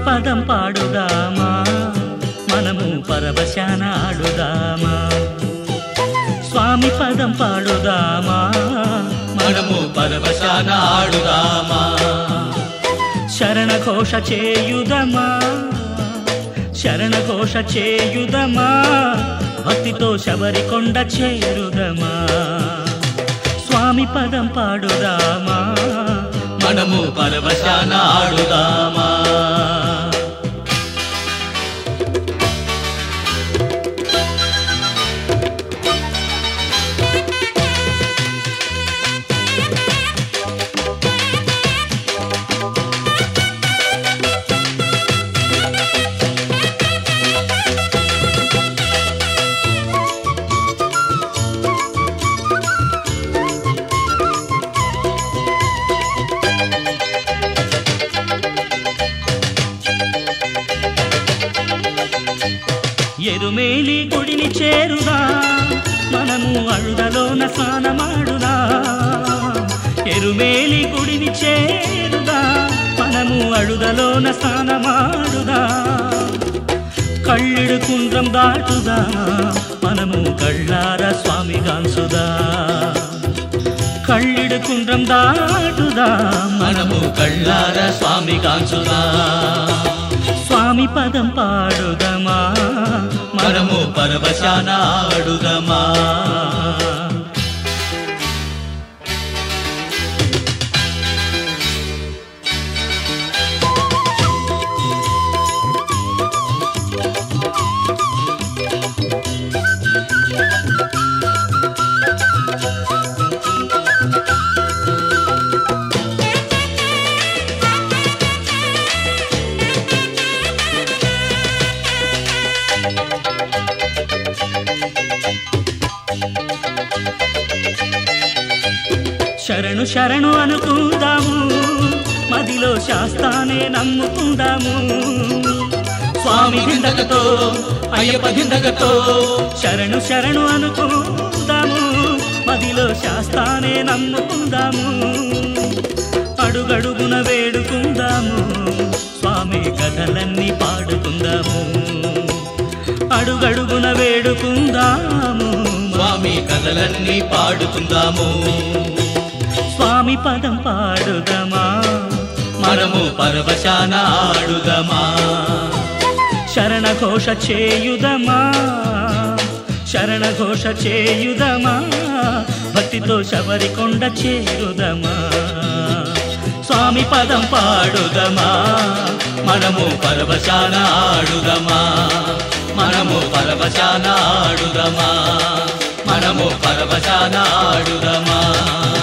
పదం పాడుదామా మనము పరవశాన ఆడుదామా స్వామి పదం పాడుదామా మనము పరవశాన ఆడుదామా శరణ ఘోష చేయుదమా శరణ ఘోష చేయుదమా భక్తితో శబరికొండ చేరుదమా స్వామి పదం పాడుదామా మనము పరవశాన ఆడుదామా ఎరుమేలి గుడిని చేరుదా మనము అழுదలోన స్నానమాడుదా ఎరుమేలి గుడిని చేరుదా మనము అழுదలోన స్నానమాడుదా కళ్ళిడు కుండ్రం దాటుదా మనము కళ్ళార స్వామి గాంసుదా కళ్ళిడు కుండ్రం దాటుదా మనము కళ్ళార స్వామి కాంచుదా స్వామి పదం పాడుదమా మనము పరవశాన ఆడుదమా శరణు శరణు అనుకుందాము మదిలో శాస్తానే నమ్ముకుందాము స్వామి దిందకతో అయ్యప్ప దిందకతో శరణు శరణు అనుకుందాము మదిలో శాస్తానే నమ్ముకుందాము అడుగడుగున వేడుకుందాము స్వామి కథలన్నీ పాడుకుందాము అడుగడుగున వేడుకుందాము స్వామి కథలన్నీ పాడుకుందాము స్వామి పదం పాడుదమా మనము పరవశాన ఆడుదమా శరణ ఘోష చేయుదమా శరణ ఘోష చేయుదమా భక్తితో శబరికొండ చేరుదమా స్వామి పదం పాడుదమా మనము పరవశాన ఆడుదమా మనము పరవశాన ఆడుదమా మనము పరవశాన ఆడుదమా